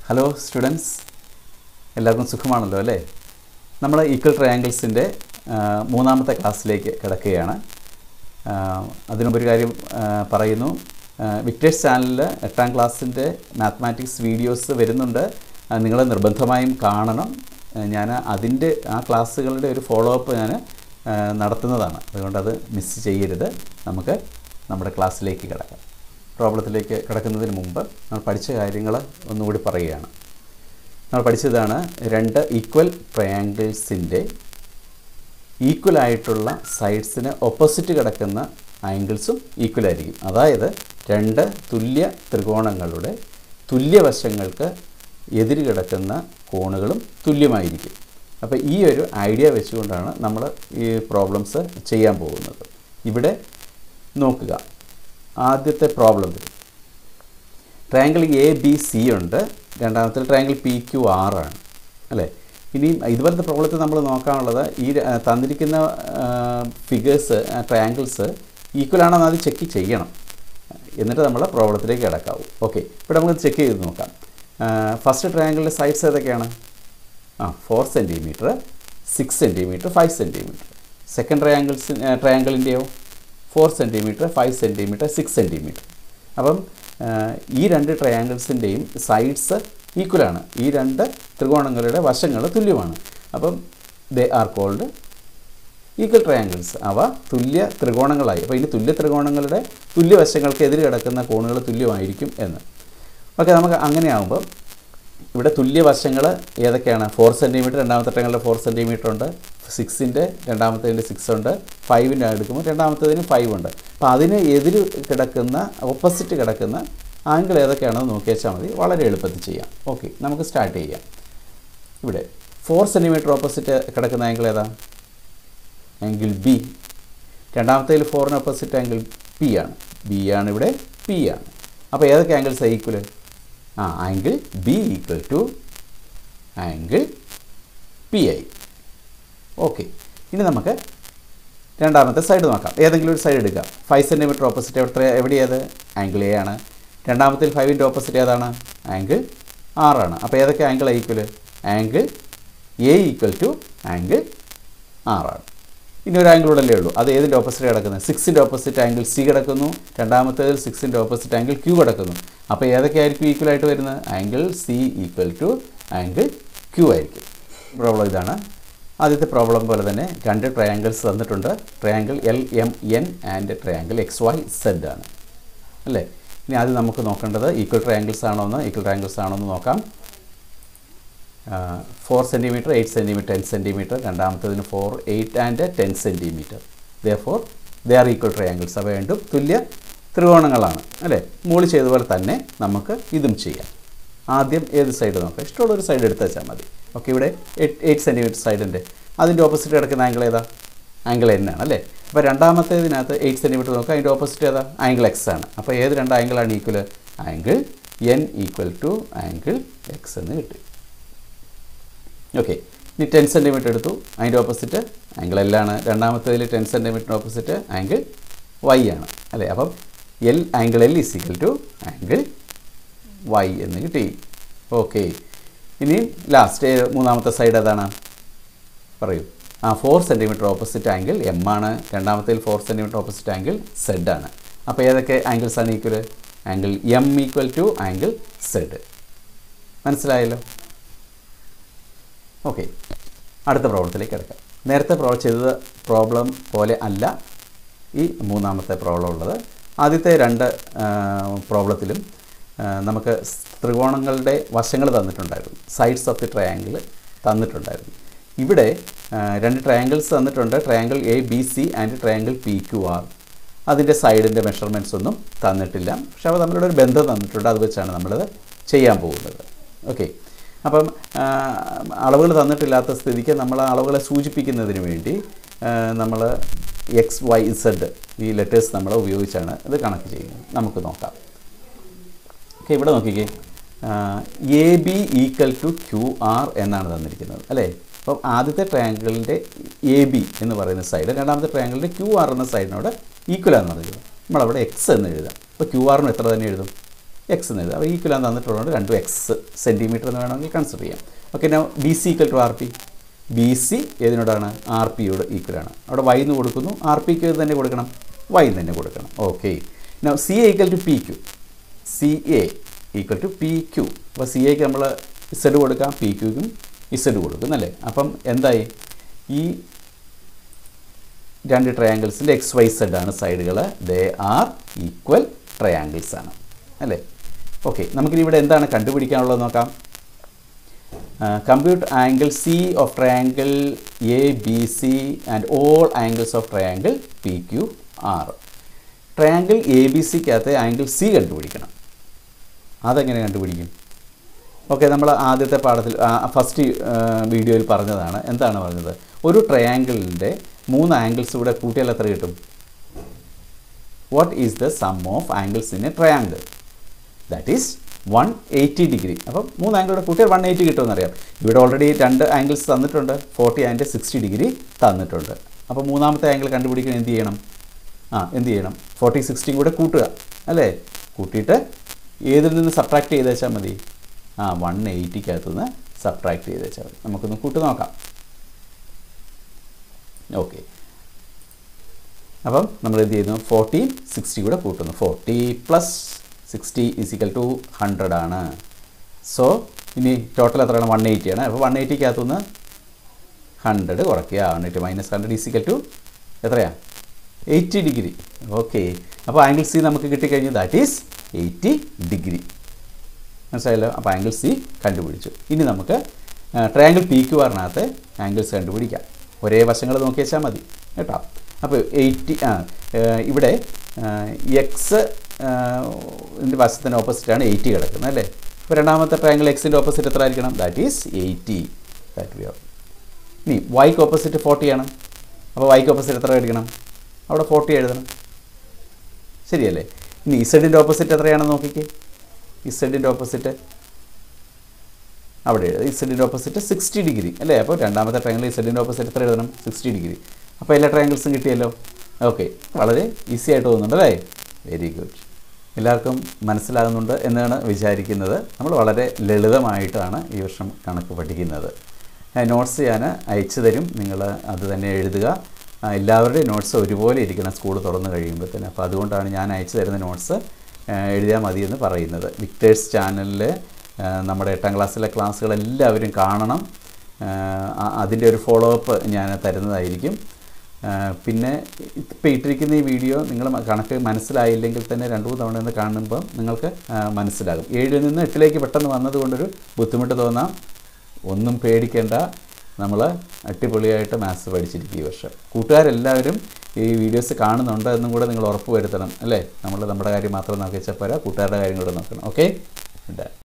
hello students എല്ലാവർക്കും സുഖമാണല്ലോ അല്ലേ നമ്മൾ ഈക്വൽ ട്രയാങ്കിൾസിൻ്റെ മൂന്നാമത്തെ ക്ലാസ്സിലേക്ക് കിടക്കുകയാണ് ആ, അതിനുമ്പൊരു കാര്യം ആ, പറയുന്നു വിക്ടേഴ്സ് ചാനലിൽ എട്ടാം ക്ലാസ്സിൻ്റെ മാത്തമാറ്റിക്സ് വീഡിയോസ് വരുന്നുണ്ട് നിങ്ങൾ നിർബന്ധമായും കാണണം ആ, ഞാൻ അതിൻ്റെ ആ ക്ലാസ്സുകളുടെ ഒരു ഫോളോ അപ്പ് ഞാൻ ആ, നടത്തുന്നതാണ് അതുകൊണ്ട് അത് മിസ് ചെയ്യരുത് നമുക്ക് നമ്മുടെ ക്ലാസ്സിലേക്ക് കിടക്കാം പ്രോബ്ലത്തിലേക്ക് കിടക്കുന്നതിന് മുമ്പ് നമ്മൾ പഠിച്ച കാര്യങ്ങൾ ഒന്നുകൂടി പറയുകയാണ് നമ്മൾ പഠിച്ചതാണ് രണ്ട് ഈക്വൽ ട്രയാങ്കിൾസിൻ്റെ ഈക്വൽ ആയിട്ടുള്ള സൈഡ്സിന് ഓപ്പോസിറ്റ് കിടക്കുന്ന ആംഗിൾസും ഈക്വൽ ആയിരിക്കും അതായത് രണ്ട് തുല്യ ത്രികോണങ്ങളുടെ തുല്യവശങ്ങൾക്ക് എതിര് കിടക്കുന്ന കോണുകളും തുല്യമായിരിക്കും അപ്പോൾ ഈ ഒരു ഐഡിയ വെച്ചുകൊണ്ടാണ് നമ്മൾ ഈ പ്രോബ്ലംസ് ചെയ്യാൻ പോകുന്നത് ഇവിടെ നോക്കുക ആദ്യത്തെ പ്രോബ്ലത്തിൽ ട്രയാങ്കിൾ എ ബി സി ഉണ്ട് രണ്ടാമത്തെ ട്രയാങ്കിൾ പി ക്യു ആർ ആണ് അല്ലേ ഇനിയും ഇതുപോലത്തെ പ്രോബ്ലത്തിൽ നമ്മൾ നോക്കാനുള്ളത് ഈ ര- തന്നിരിക്കുന്ന ഫിഗേഴ്സ് ട്രയാങ്കിൾസ് ഈക്വൽ ആണോ എന്ന് ആദ്യം ചെക്ക് ചെയ്യണം എന്നിട്ട് നമ്മൾ പ്രോബ്ലത്തിലേക്ക് കിടക്കാവൂ ഓക്കെ ഇവിടെ നമുക്ക് ചെക്ക് ചെയ്ത് നോക്കാം ഫസ്റ്റ് ട്രയാങ്കിളിൻ്റെ സൈഡ്സ് ഏതൊക്കെയാണ് ആ four centimetre six centimetre five centimetre second triangles ട്രയാങ്കിളിൻ്റെയോ four centimetre five centimetre six centimetre അപ്പം ആ, ഈ രണ്ട് ട്രയാങ്കിൾസിൻ്റെയും സൈഡ്സ് ഈക്വലാണ് ഈ രണ്ട് ത്രികോണങ്ങളുടെ വശങ്ങൾ തുല്യമാണ് അപ്പം they are called equal triangles അവ തുല്യ ത്രികോണങ്ങളായി അപ്പോൾ ഇനി തുല്യ ത്രികോണങ്ങളുടെ തുല്യവശങ്ങൾക്ക് എതിര് കിടക്കുന്ന കോണുകൾ തുല്യമായിരിക്കും എന്ന് ഓക്കെ നമുക്ക് അങ്ങനെയാകുമ്പോൾ ഇവിടെ തുല്യവശങ്ങൾ ഏതൊക്കെയാണ് ഫോർ സെൻറ്റിമീറ്റർ രണ്ടാമത്തെ ട്രയാങ്കിളിൽ ഫോർ സെൻറ്റിമീറ്റർ ഉണ്ട് സിക്സിൻ്റെ രണ്ടാമത്തേതിൻ്റെ സിക്സ് ഉണ്ട് ഫൈവിൻ്റെ എടുക്കുമ്പോൾ രണ്ടാമത്തേതിന് ഫൈവ് ഉണ്ട് അപ്പോൾ അതിന് എതിര് കിടക്കുന്ന ഓപ്പോസിറ്റ് കിടക്കുന്ന ആംഗിൾ ഏതൊക്കെയാണെന്ന് നോക്കി വെച്ചാൽ മതി വളരെ എളുപ്പത്തിൽ ചെയ്യാം ഓക്കെ നമുക്ക് സ്റ്റാർട്ട് ചെയ്യാം ഇവിടെ ഫോർ സെൻറ്റിമീറ്റർ ഓപ്പോസിറ്റ് കിടക്കുന്ന ആംഗിൾ ഏതാ ആംഗിൾ ബി രണ്ടാമത്തേതിൽ ഫോറിന് ഓപ്പോസിറ്റ് ആംഗിൾ പി ആണ് ബി ആണ് ഇവിടെ പി ആണ് അപ്പോൾ ഏതൊക്കെ ആംഗിൾസ് ഈക്വൽ ആ angle B equal to angle P ഐ ഓക്കെ ഇനി നമുക്ക് രണ്ടാമത്തെ സൈഡ് നോക്കാം ഏതെങ്കിലും ഒരു സൈഡ് എടുക്കാം ഫൈവ് സെൻറ്റിമീറ്റർ ഓപ്പോസിറ്റ് എവിടെ എവിടെയത് ആംഗിൾ എ ആണ് രണ്ടാമത്തിൽ ഫൈവിൻ്റെ ഓപ്പോസിറ്റ് ഏതാണ് ആംഗിൾ ആറാണ് അപ്പോൾ ഏതൊക്കെ angle equal angle A equal to angle ആറാണ് ഇനി ഒരു ആംഗിൾ ഉടല്ലേ ഉള്ളൂ അത് ഏതിൻ്റെ ഓപ്പോസിറ്റ് കിടക്കുന്നത് സിക്സിൻ്റെ ഓപ്പോസിറ്റ് ആംഗിൾ സി കിടക്കുന്നു രണ്ടാമത്തേതിൽ സിക്സിൻ്റെ ഓപ്പോസിറ്റ് ആംഗിൾ ക്യൂ കിടക്കുന്നു അപ്പോൾ ഏതൊക്കെയായിരിക്കും ഈക്വൽ ആയിട്ട് വരുന്നത് angle C equal to angle Q ആയിരിക്കും പ്രോബ്ലം ഇതാണ് ആദ്യത്തെ പ്രോബ്ലം പോലെ തന്നെ രണ്ട് ട്രയാങ്കിൾസ് തന്നിട്ടുണ്ട് triangle L M N and triangle X Y Z ആണ് അല്ലേ ഇനി ആദ്യം നമുക്ക് നോക്കേണ്ടത് ഈക്വൽ ട്രയാങ്കിൾസ് ആണോ എന്ന് ഈക്വൽ ട്രയാങ്കിൾസ് ആണോ എന്ന് നോക്കാം four centimetre eight centimetre ten centimetre രണ്ടാമത്തേതിന് four eight and ten centimetre the four they are equal triangles അവ രണ്ടും തുല്യ ത്രികോണങ്ങളാണ് അല്ലേ മുകളിൽ ചെയ്തതുപോലെ തന്നെ നമുക്ക് ഇതും ചെയ്യാം ആദ്യം ഏത് സൈഡ് നോക്കാം ഇഷ്ടമുള്ള ഒരു സൈഡ് എടുത്ത് വെച്ചാൽ മതി ഓക്കെ ഇവിടെ എയ്റ്റ് എയ്റ്റ് സെൻറ്റിമീറ്റർ സൈഡിൻ്റെ അതിൻ്റെ ഓപ്പോസിറ്റ് കിടക്കുന്ന ആംഗിൾ ഏതാ ആംഗിൾ എൻ ആണ് അല്ലേ അപ്പോൾ രണ്ടാമത്തേതിനകത്ത് എയ്റ്റ് സെൻറ്റിമീറ്റർ നോക്കാം അതിൻ്റെ ഓപ്പോസിറ്റ് ഏതാ ആംഗിൾ എക്സ് ആണ് അപ്പോൾ ഏത് രണ്ട് ആംഗിളാണ് equal angle N equal to angle X എന്ന് കിട്ടി ഓക്കെ ഇനി ടെൻ സെൻറ്റിമീറ്റർ എടുത്തു അതിൻ്റെ ഓപ്പോസിറ്റ് ആംഗിൾ എല്ലാണ് രണ്ടാമത്തേതിൽ ടെൻ സെൻറ്റിമീറ്ററിന് ഓപ്പോസിറ്റ് ആംഗിൾ വൈ ആണ് അല്ലേ അപ്പം L angle L is equal to angle Y എന്ന് കിട്ടി ഓക്കെ ഇനി ലാസ്റ്റ് മൂന്നാമത്തെ സൈഡ് ഏതാണ് പറയൂ ആ four centimetre opposite angle M ആണ് രണ്ടാമത്തേൽ four centimetre opposite angle Z ആണ് അപ്പോൾ ഏതൊക്കെ ആംഗിൾസ് ആണ് equal angle M equal to angle Z മനസ്സിലായല്ലോ ഓക്കെ അടുത്ത പ്രോബ്ലത്തിലേക്ക് കിടക്കാം നേരത്തെ പ്രോബ്ലം ചെയ്തത് പ്രോബ്ലം പോലെ അല്ല ഈ മൂന്നാമത്തെ പ്രോബ്ലം ഉള്ളത് ആദ്യത്തെ രണ്ട് പ്രോബ്ലത്തിലും നമുക്ക് ത്രികോണങ്ങളുടെ വശങ്ങൾ തന്നിട്ടുണ്ടായിരുന്നു സൈഡ്സ് ഓഫ് ദി ട്രയാങ്കിൾ തന്നിട്ടുണ്ടായിരുന്നു ഇവിടെ ആ, രണ്ട് ട്രയാങ്കിൾസ് തന്നിട്ടുണ്ട് triangle A B C and triangle P Q R അതിൻ്റെ സൈഡിൻ്റെ മെഷർമെൻറ്റ്സ് ഒന്നും തന്നിട്ടില്ല പക്ഷെ അവ തമ്മിലുള്ള ഒരു ബന്ധം തന്നിട്ടുണ്ട് അത് വെച്ചാണ് നമ്മളത് ചെയ്യാൻ പോകുന്നത് ഓക്കെ അപ്പം അളവുകൾ തന്നിട്ടില്ലാത്ത സ്ഥിതിക്ക് നമ്മൾ ആ അളവുകളെ സൂചിപ്പിക്കുന്നതിന് വേണ്ടി നമ്മൾ എക്സ് വൈ സെഡ് ഈ ലെറ്റേഴ്സ് നമ്മൾ ഉപയോഗിച്ചാണ് ഇത് കണക്ക് ചെയ്യുന്നത് നമുക്ക് നോക്കാം ഓക്കെ ഇവിടെ നോക്കിക്കേ A B equal to Q R എന്നാണ് തന്നിരിക്കുന്നത് അല്ലേ അപ്പം ആദ്യത്തെ ട്രയാങ്കിളിൻ്റെ എ ബി എന്ന് പറയുന്ന സൈഡ് രണ്ടാമത്തെ ട്രയാങ്കിളിൻ്റെ ക്യു ആർ എന്ന സൈഡിനോട് ഈക്വൽ ആണെന്ന് പറഞ്ഞത് നമ്മളവിടെ എക്സ് എന്ന് എഴുതാം അപ്പോൾ ക്യു ആറിന് എത്ര തന്നെ എഴുതും എക്സ് എന്ന് എഴുതാം അപ്പോൾ ഈക്വൽ എന്ന് തന്നിട്ടുള്ളതുകൊണ്ട് രണ്ടും എക്സ് സെൻറ്റിമീറ്റർ എന്ന് വേണമെങ്കിൽ കൺസിഡർ ചെയ്യാം okay now B C equal to R P B C ഏതിനോടാണ് ആർ പിയോട് ഈക്വലാണ് അവിടെ വൈ എന്ന് കൊടുക്കുന്നു ആർ പിക്ക് ഏത് തന്നെ കൊടുക്കണം വൈ തന്നെ കൊടുക്കണം okay now C A equal to P Q C A equal to P Q അപ്പോൾ സി എക്ക് നമ്മൾ ഇസഡ് കൊടുക്കാം പി ക്യൂക്കും ഇസഡ് കൊടുക്കും അല്ലേ അപ്പം എന്തായി ഈ രണ്ട് ട്രയാങ്കിൾസിൻ്റെ എക്സ് വൈ സെഡ് ആണ് സൈഡുകൾ ദേ ആർ ഈക്വൽ ട്രയാങ്കിൾസ് ആണ് അല്ലേ ഓക്കെ നമുക്കിനി ഇവിടെ എന്താണ് കണ്ടുപിടിക്കാനുള്ളത് നോക്കാം compute angle C of triangle A B C and all angles of triangle P Q R triangle A B സിക്കകത്ത് ആംഗിൾ സി കണ്ടുപിടിക്കണം അതെങ്ങനെ കണ്ടുപിടിക്കും ഓക്കെ നമ്മൾ ആദ്യത്തെ പാഠത്തിൽ ഫസ്റ്റ് വീഡിയോയിൽ പറഞ്ഞതാണ് എന്താണ് പറഞ്ഞത് ഒരു ട്രയാങ്കിളിൻ്റെ മൂന്ന് ആംഗിൾസ് ഇവിടെ കൂട്ടിയാൽ എത്ര കിട്ടും what is the sum of angles in a triangle that is one eighty degree അപ്പം മൂന്ന് ആംഗിളുടെ കൂട്ടിയാൽ വൺ എയ്റ്റി കിട്ടുമെന്നറിയാം ഇവിടെ ഓൾറെഡി രണ്ട് ആംഗിൾസ് തന്നിട്ടുണ്ട് ഫോർട്ടി ആൻഡ് സിക്സ്റ്റി ഡിഗ്രി തന്നിട്ടുണ്ട് അപ്പോൾ മൂന്നാമത്തെ ആംഗിൾ കണ്ടുപിടിക്കാൻ എന്ത് ചെയ്യണം ആ എന്ത് ചെയ്യണം ഫോർട്ടി സിക്സ്റ്റിയും കൂടെ കൂട്ടുക അല്ലേ കൂട്ടിയിട്ട് ഏതിൽ നിന്ന് സബ്ട്രാക്ട് ചെയ്ത് വെച്ചാൽ മതി ആ വൺ എയ്റ്റിക്കകത്തു നിന്ന് സബ്ട്രാക്ട് ചെയ്ത് വെച്ചാൽ മതി നമുക്കൊന്ന് കൂട്ടി നോക്കാം ഓക്കെ അപ്പം നമ്മൾ എന്ത് ചെയ്യുന്നു ഫോർട്ടി സിക്സ്റ്റി കൂടെ കൂട്ടുന്നു forty plus sixty is equal to hundred ആണ് സോ ഇനി ടോട്ടൽ എത്രയാണ് വൺ എയ്റ്റി ആണ് അപ്പോൾ വൺ എയ്റ്റിക്കകത്തുനിന്ന് ഹൺഡ്രഡ് കുറയ്ക്കുക one eighty minus hundred is equal to എത്രയാണ് എയ്റ്റി ഡിഗ്രി ഓക്കെ അപ്പോൾ ആംഗിൾ സി നമുക്ക് കിട്ടിക്കഴിഞ്ഞു ദാറ്റ് ഈസ് എയ്റ്റി ഡിഗ്രി മനസ്സിലായല്ലോ അപ്പോൾ ആംഗിൾ സി കണ്ടുപിടിച്ചു ഇനി നമുക്ക് ട്രയാങ്കിൾ പി ക്യു ആറിനകത്ത് ആംഗിൾസ് കണ്ടുപിടിക്കാം ഒരേ വശങ്ങൾ നോക്കി വെച്ചാൽ മതി കേട്ടോ അപ്പോൾ എയ്റ്റി ആ ഇവിടെ എക്സ് ഇതിൻ്റെ വശത്തിൻ്റെ ഓപ്പോസിറ്റാണ് എയ്റ്റി കിടക്കുന്നത് അല്ലേ അപ്പോൾ രണ്ടാമത്തെ ട്രയാങ്കിൾ എക്സിൻ്റെ ഓപ്പോസിറ്റ് എത്ര ആയിരിക്കണം ദാറ്റ് ഈസ് എയ്റ്റി ദാറ്റ് വി ഇനി വൈക്ക് ഓപ്പോസിറ്റ് ഫോർട്ടി ആണ് അപ്പോൾ വൈക്ക് ഓപ്പോസിറ്റ് എത്ര എടുക്കണം അവിടെ ഫോർട്ടി എഴുതണം ശരിയല്ലേ ഇനി ഇസഡിൻ്റെ ഓപ്പോസിറ്റ് എത്രയാണെന്ന് നോക്കിക്കേ ഇസഡിൻ്റെ ഓപ്പോസിറ്റ് അവിടെ എഴുതുക ഇസഡിൻ്റെ ഓപ്പോസിറ്റ് സിക്സ്റ്റി ഡിഗ്രി അല്ലേ അപ്പോൾ രണ്ടാമത്തെ ട്രയാങ്കിൾ ഇസഡിൻ്റെ ഓപ്പോസിറ്റ് എത്ര എഴുതണം സിക്സ്റ്റി ഡിഗ്രി അപ്പോൾ എല്ലാ ട്രയാങ്കിൾസും കിട്ടിയല്ലോ ഓക്കെ വളരെ ഈസി ആയിട്ട് തോന്നുന്നുണ്ട് അല്ലേ വെരി ഗുഡ് എല്ലാവർക്കും മനസ്സിലാകുന്നുണ്ട് എന്നാണ് വിചാരിക്കുന്നത് നമ്മൾ വളരെ ലളിതമായിട്ടാണ് ഈ വർഷം കണക്ക് പഠിക്കുന്നത് നോട്ട്സ് ഞാൻ അയച്ചു തരും നിങ്ങൾ അത് തന്നെ എഴുതുക എല്ലാവരുടെയും നോട്ട്സ് ഒരുപോലെ ഇരിക്കണം സ്കൂൾ തുറന്നു കഴിയുമ്പോഴത്തേന് അപ്പോൾ അതുകൊണ്ടാണ് ഞാൻ അയച്ചു തരുന്ന നോട്ട്സ് എഴുതിയാൽ മതി എന്ന് പറയുന്നത് വിക്ടേഴ്സ് ചാനലിൽ നമ്മുടെ എട്ടാം ക്ലാസ്സിലെ ക്ലാസ്സുകൾ എല്ലാവരും കാണണം അതിൻ്റെ ഒരു ഫോളോ അപ്പ് ഞാൻ തരുന്നതായിരിക്കും പിന്നെ ഇപ്പോൾ ഇട്ടിരിക്കുന്ന ഈ വീഡിയോ നിങ്ങൾ കണക്ക് മനസ്സിലായില്ലെങ്കിൽ തന്നെ രണ്ട് മൂന്ന് തവണ ഒന്ന് കാണുമ്പോൾ നിങ്ങൾക്ക് മനസ്സിലാകും ഏഴിൽ നിന്ന് എട്ടിലേക്ക് പെട്ടെന്ന് വന്നതുകൊണ്ടൊരു ബുദ്ധിമുട്ട് തോന്നാം ഒന്നും പേടിക്കേണ്ട നമ്മൾ അടിപൊളിയായിട്ട് മാത്സ് പഠിച്ചിരിക്കും ഈ വർഷം കൂട്ടുകാരെല്ലാവരും ഈ വീഡിയോസ് കാണുന്നുണ്ട് എന്നും കൂടെ നിങ്ങൾ ഉറപ്പ് വരുത്തണം അല്ലേ നമ്മൾ നമ്മുടെ കാര്യം മാത്രം നോക്കി വെച്ചാൽ പോരാ കൂട്ടുകാരുടെ കാര്യം കൂടെ നോക്കണം ഓക്കെ